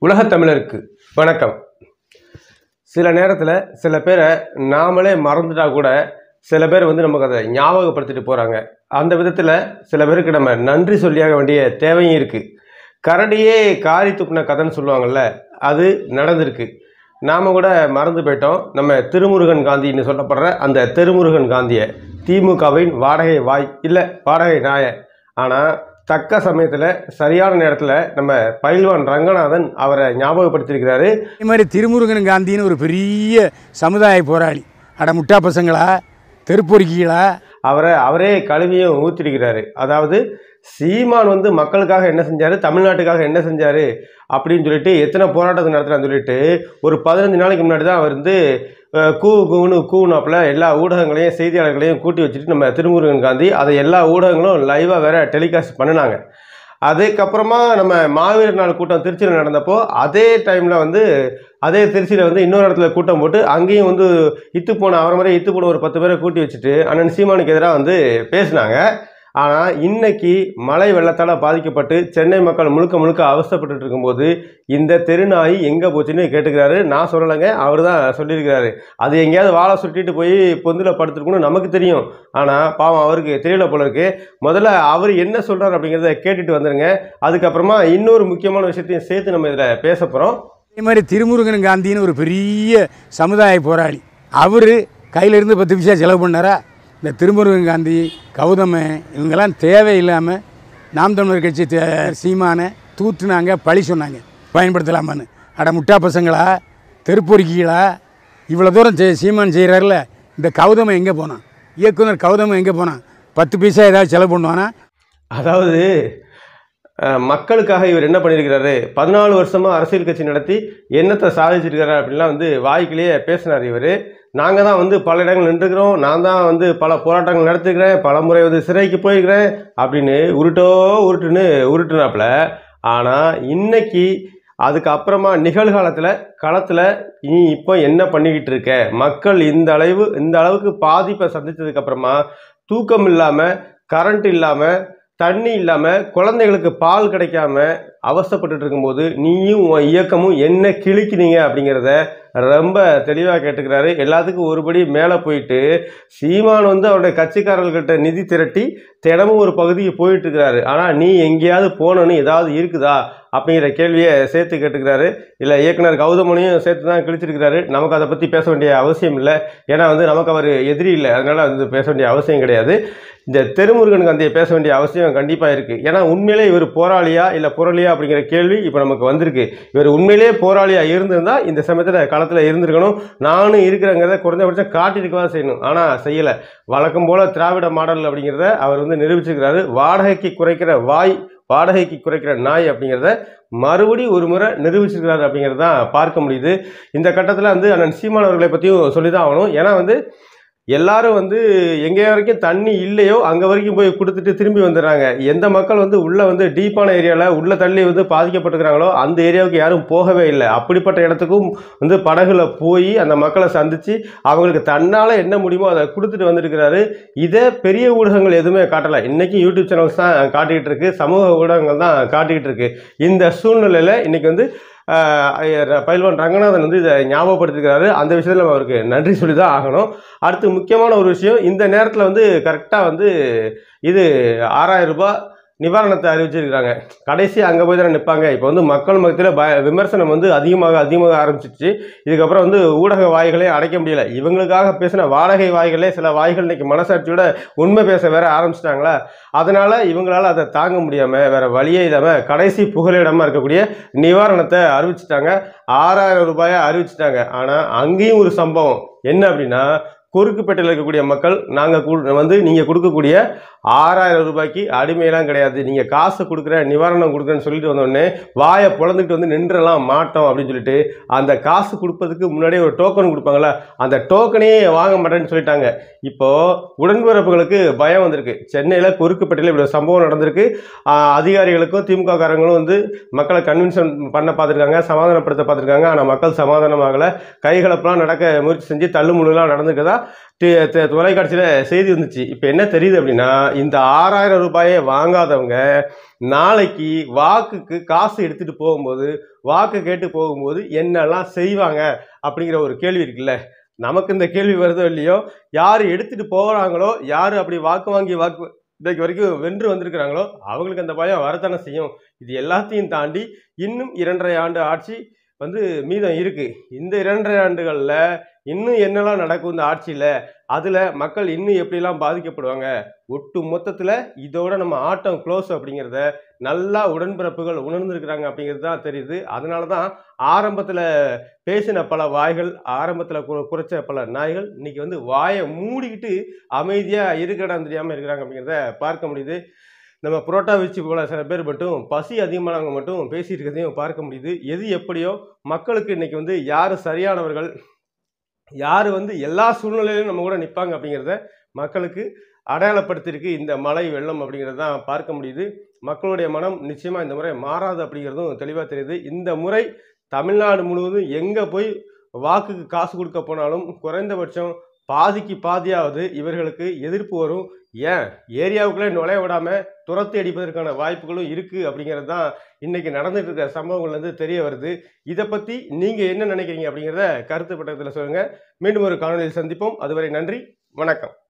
உலகத் தமிழருக்கு வணக்கம் சில நேரத்தில் சில பேரை நாமளே மறந்துட்டா கூட சில பேர் வந்து நமக்கு அதை ஞாபகப்படுத்திட்டு போகிறாங்க அந்த விதத்தில் சில பேருக்கு நம்ம நன்றி சொல்லியாக வேண்டிய தேவையும் இருக்குது கரடியே காரி துப்புன கதைன்னு சொல்லுவாங்கள்ல அது நடந்திருக்கு நாம் கூட மறந்து போயிட்டோம் நம்ம திருமுருகன் காந்தின்னு சொல்லப்படுற அந்த திருமுருகன் காந்தியை திமுகவின் வாடகை வாய் இல்லை வாடகை நாய ஆனால் தக்க சமயத்தில் சரியான நேரத்தில் நம்ம பயில்வான் ரங்கநாதன் அவரை ஞாபகப்படுத்தியிருக்கிறாரு அதே மாதிரி திருமுருகன் காந்தின்னு ஒரு பெரிய சமுதாய போராளி அட முட்டா பசங்களா தெருப்பொறுக்கிகளா அவரை அவரே கழுவியும் ஊற்றிருக்கிறாரு அதாவது சீமான் வந்து மக்களுக்காக என்ன செஞ்சார் தமிழ்நாட்டுக்காக என்ன செஞ்சார் அப்படின்னு சொல்லிட்டு எத்தனை போராட்டத்தை நடத்துறான்னு சொல்லிட்டு ஒரு பதினஞ்சு நாளைக்கு முன்னாடி தான் அவர் வந்து அஹ், கூ கூன்னு கூனாப்புல எல்லா ஊடகங்களையும் செய்தியாளர்களையும் கூட்டி வச்சுட்டு நம்ம திருமுருகன் காந்தி அதை எல்லா ஊடகங்களும் லைவாக வேற டெலிகாஸ்ட் பண்ணினாங்க அதுக்கப்புறமா நம்ம மாவீரர் நாள் கூட்டம் திருச்சியில் நடந்தப்போ அதே டைமில் வந்து அதே திருச்சியில் வந்து இன்னொரு இடத்துல கூட்டம் போட்டு அங்கேயும் வந்து இத்து போன அவரை மாதிரி இத்து போன ஒரு பத்து பேரை கூட்டி வச்சுட்டு அண்ணன் சீமானுக்கு எதிராக வந்து பேசினாங்க ஆனால் இன்னைக்கு மழை வெள்ளத்தால் பாதிக்கப்பட்டு சென்னை மக்கள் முழுக்க முழுக்க அவஸ்தைப்பட்டுட்டு இருக்கும்போது இந்த தெருநாய் எங்கே போச்சுன்னு கேட்டுக்கிறாரு நான் சொல்லலைங்க அவர் தான் சொல்லியிருக்கிறாரு அது எங்கேயாவது வாழை சுட்டிட்டு போய் பொந்தில் படுத்துருக்குன்னு நமக்கு தெரியும் ஆனால் பாவம் அவருக்கு தெரியல போல இருக்கு முதல்ல அவர் என்ன சொல்கிறார் அப்படிங்கிறத கேட்டுட்டு வந்துருங்க அதுக்கப்புறமா இன்னொரு முக்கியமான விஷயத்தையும் சேர்த்து நம்ம இதில் பேச போகிறோம் அதே மாதிரி திருமுருகன் காந்தின்னு ஒரு பெரிய சமுதாய போராளி அவர் கையிலிருந்து பத்து பைசா செலவு பண்ணாரா இந்த திருமுருகன் காந்தி கௌதம இவங்கெல்லாம் தேவையில்லாமல் நாம் தமிழர் கட்சி தே சீமானை தூத்துனாங்க பழி சொன்னாங்க பயன்படுத்தலாமான்னு அட முட்டா பசங்களா தெருப்பொறுக்கிகளா இவ்வளோ தூரம் செ- சீமான் செய்கிறாருல இந்த கௌதமம் எங்கே போனான் இயக்குனர் கௌதமம் எங்கே போனான் பத்து பைசா ஏதாவது செலவு பண்ணுவானா அதாவது அஹ், மக்களுக்காக இவர் என்ன பண்ணியிருக்கிறாரு பதினாலு வருஷமாக அரசியல் கட்சி நடத்தி என்னத்தை சாதிச்சிருக்கிறாரு அப்படின்லாம் வந்து வாய்க்கிலேயே பேசினார் இவர் நாங்கள் தான் வந்து பல இடங்கள் நின்றுக்கிறோம் நான் தான் வந்து பல போராட்டங்கள் நடத்திருக்கிறேன் பல முறை வந்து சிறைக்கு போயிருக்கிறேன் அப்படின்னு உருட்டோ உருட்டுன்னு உருட்டுனாப்புல ஆனால் இன்னைக்கு அதுக்கப்புறமா நிகழ்காலத்தில் களத்தில் நீ இப்போ என்ன பண்ணிக்கிட்டு இருக்க மக்கள் இந்த அளவு இந்த அளவுக்கு பாதிப்பை சந்திச்சதுக்கு அப்புறமா தூக்கம் இல்லாமல் கரண்ட் இல்லாமல் தண்ணி இல்லாமல் குழந்தைகளுக்கு பால் கிடைக்காம அவஸ்தைப்பட்டுட்டு இருக்கும்போது நீயும் உன் இயக்கமும் என்ன கிழிக்கிறீங்க அப்படிங்கிறத ரொம்ப தெளிவாக கேட்டுக்கிறாரு எல்லாத்துக்கும் ஒருபடி மேலே போயிட்டு சீமான் வந்து அவருடைய கட்சிக்காரர்கள்கிட்ட நிதி திரட்டி தினமும் ஒரு பகுதிக்கு போயிட்டு இருக்கிறாரு ஆனால் நீ எங்கேயாவது போகணுன்னு ஏதாவது இருக்குதா அப்படிங்கிற கேள்வியை சேர்த்து கேட்டுக்கிறாரு இல்லை இயக்குனர் கௌதமனையும் சேர்த்து தான் கிழிச்சிருக்கிறாரு நமக்கு அதை பற்றி பேச வேண்டிய அவசியம் இல்லை ஏன்னா வந்து நமக்கு அவர் எதிரி இல்லை அதனால் வந்து பேச வேண்டிய அவசியம் கிடையாது இந்த தெருமுருகன் காந்தியை பேச வேண்டிய அவசியம் கண்டிப்பாக இருக்குது ஏன்னா உண்மையிலே இவர் போராளியா இல்லை புரளியா அப்படிங்கிற கேள்வி இப்போ நமக்கு வந்திருக்கு இவர் உண்மையிலேயே போராளியாக இருந்திருந்தா இந்த சமயத்தில் களத்தில் இருந்திருக்கணும் நானும் இருக்கிறேங்கிறத குறைஞ்சபட்சம் காட்டியிருக்கவா செய்யணும் ஆனால் செய்யலை வழக்கம் போல் திராவிட மாடல் அப்படிங்கிறத அவர் வந்து நிரூபிச்சிருக்கிறாரு வாடகைக்கு குறைக்கிற வாய் வாடகைக்கு குறைக்கிற நாய் அப்படிங்கிறத மறுபடி ஒரு முறை நிரூபிச்சிருக்கிறாரு அப்படிங்கிறது தான் பார்க்க முடியுது இந்த கட்டத்தில் வந்து அண்ணன் சீமான் அவர்களை பற்றியும் சொல்லி தான் ஆகணும் ஏன்னா வந்து எல்லாரும் வந்து எங்கே வரைக்கும் தண்ணி இல்லையோ அங்கே வரைக்கும் போய் கொடுத்துட்டு திரும்பி வந்துடுறாங்க எந்த மக்கள் வந்து உள்ளே வந்து டீப்பான ஏரியாவில் உள்ள தள்ளி வந்து பாதிக்கப்பட்டிருக்கிறாங்களோ அந்த ஏரியாவுக்கு யாரும் போகவே இல்லை அப்படிப்பட்ட இடத்துக்கும் வந்து படகுல போய் அந்த மக்களை சந்தித்து அவங்களுக்கு தன்னால் என்ன முடியுமோ அதை கொடுத்துட்டு வந்திருக்கிறாரு இதை பெரிய ஊடகங்கள் எதுவுமே காட்டலை இன்றைக்கி யூடியூப் சேனல்ஸ் தான் காட்டிக்கிட்டு இருக்கு சமூக ஊடகங்கள் தான் காட்டிக்கிட்டு இருக்கு இந்த சூழ்நிலையில் இன்றைக்கி வந்து ஆஹ் பயில்வான் ரங்கநாதன் வந்து இதை ஞாபகப்படுத்திருக்கிறாரு அந்த விஷயத்தில் நம்ம அவருக்கு நன்றி சொல்லி தான் ஆகணும் அடுத்து முக்கியமான ஒரு விஷயம் இந்த நேரத்தில் வந்து கரெக்டாக வந்து இது ஆறாயிரம் ரூபாய் நிவாரணத்தை அறிவிச்சிருக்கிறாங்க கடைசி அங்கே போய் தானே நிற்பாங்க இப்போ வந்து மக்கள் மத்தியில் பய விமர்சனம் வந்து அதிகமாக அதிகமாக ஆரம்பிச்சிச்சு இதுக்கப்புறம் வந்து ஊடக வாய்களே அடைக்க முடியல இவங்களுக்காக பேசின வாடகை வாய்களே சில வாய்கள் இன்னைக்கு மனசாட்சியோட உண்மை பேச வேற ஆரம்பிச்சிட்டாங்களா அதனால இவங்களால அதை தாங்க முடியாமல் வேற வழியே இல்லாமல் கடைசி புகலிடமாக இருக்கக்கூடிய நிவாரணத்தை அறிவிச்சிட்டாங்க ஆறாயிரம் ரூபாயை அறிவிச்சிட்டாங்க ஆனால் அங்கேயும் ஒரு சம்பவம் என்ன அப்படின்னா குறுக்குப்பேட்டையில் இருக்கக்கூடிய மக்கள் நாங்கள் வந்து நீங்கள் கொடுக்கக்கூடிய ஆறாயிரம் ரூபாய்க்கு அடிமையெல்லாம் கிடையாது நீங்கள் காசு கொடுக்குறேன் நிவாரணம் கொடுக்குறேன்னு சொல்லிட்டு வந்தோடனே வாயை பொழந்துக்கிட்டு வந்து நின்றலாம் மாட்டோம் அப்படின்னு சொல்லிட்டு அந்த காசு கொடுப்பதுக்கு முன்னாடியே ஒரு டோக்கன் கொடுப்பாங்களா அந்த டோக்கனையே வாங்க மாட்டேன்னு சொல்லிட்டாங்க இப்போது உடன்பிறப்புகளுக்கு பயம் வந்திருக்கு சென்னையில் குறுக்குப்பேட்டையில் இப்படி ஒரு சம்பவம் நடந்திருக்கு ஆஹ் அதிகாரிகளுக்கும் திமுக காரங்களும் வந்து மக்களை கன்வின்ஷன் பண்ண பார்த்துருக்காங்க சமாதானப்படுத்த பார்த்துருக்காங்க ஆனால் மக்கள் சமாதானமாகலை கைகலப்பெல்லாம் நடக்க முயற்சி செஞ்சு தள்ளுமுள்ளுலாம் நடந்துருக்கதா டி- தி- தொலைக்காட்சியில் செய்தி வந்துச்சு இப்போ என்ன தெரியுது அப்படின்னா இந்த ஆறாயிரம் ரூபாயை வாங்காதவங்க நாளைக்கு வாக்குக்கு காசு எடுத்துகிட்டு போகும்போது வாக்கு கேட்டு போகும்போது என்னெல்லாம் செய்வாங்க அப்படிங்கிற ஒரு கேள்வி இருக்குல்ல நமக்கு இந்த கேள்வி வருதோ இல்லையோ யார் எடுத்துட்டு போகிறாங்களோ யார் அப்படி வாக்கு வாங்கி வாக்கு இன்றைக்கு வரைக்கும் வென்று வந்திருக்கிறாங்களோ அவங்களுக்கு அந்த பயம் வரத்தானே செய்யும் இது எல்லாத்தையும் தாண்டி இன்னும் இரண்டரை ஆண்டு ஆட்சி வந்து மீதம் இருக்கு இந்த இரண்டரை ஆண்டுகளில் இன்னும் என்னெல்லாம் நடக்கும் இந்த ஆட்சியில் அதில் மக்கள் இன்னும் எப்படிலாம் பாதிக்கப்படுவாங்க ஒட்டு மொத்தத்தில் இதோட நம்ம ஆட்டம் க்ளோஸ் அப்படிங்கிறத நல்லா உடன்பிறப்புகள் உணர்ந்திருக்கிறாங்க அப்படிங்கிறது தான் தெரியுது அதனால தான் ஆரம்பத்தில் பேசின பல வாய்கள் ஆரம்பத்தில் கு குறைச்ச பல நாய்கள் இன்னைக்கு வந்து வாயை மூடிக்கிட்டு அமைதியாக இருக்கடம் தெரியாமல் இருக்கிறாங்க அப்படிங்கிறத பார்க்க முடியுது நம்ம புரோட்டா வச்சு போல சில பேர் மட்டும் பசி அதிகமானவங்க மட்டும் பேசிட்டு இருக்கிறதையும் பார்க்க முடியுது எது எப்படியோ மக்களுக்கு இன்னைக்கு வந்து யார் சரியானவர்கள் யார் வந்து எல்லா சூழ்நிலையிலும் நம்ம கூட நிற்பாங்க அப்படிங்கிறத மக்களுக்கு அடையாளப்படுத்தியிருக்கு இந்த மழை வெள்ளம் அப்படிங்கிறத தான் பார்க்க முடியுது மக்களுடைய மனம் நிச்சயமாக இந்த முறை மாறாது அப்படிங்கிறதும் தெளிவாக தெரியுது இந்த முறை தமிழ்நாடு முழுவதும் எங்கே போய் வாக்குக்கு காசு கொடுக்க போனாலும் குறைந்தபட்சம் பாதிக்கு பாதியாவது இவர்களுக்கு எதிர்ப்பு வரும் ஏன் ஏரியாவுக்குள்ளே நுழைய விடாமல் துரத்தி அடிப்பதற்கான வாய்ப்புகளும் இருக்குது அப்படிங்கிறது தான் இன்றைக்கி நடந்துட்டு இருக்கிற சம்பவங்கள்லேருந்து தெரிய வருது இதை பற்றி நீங்கள் என்ன நினைக்கிறீங்க அப்படிங்கிறத கருத்து பட்டத்தில் சொல்லுங்கள் மீண்டும் ஒரு காணொலியில் சந்திப்போம் அதுவரை நன்றி வணக்கம்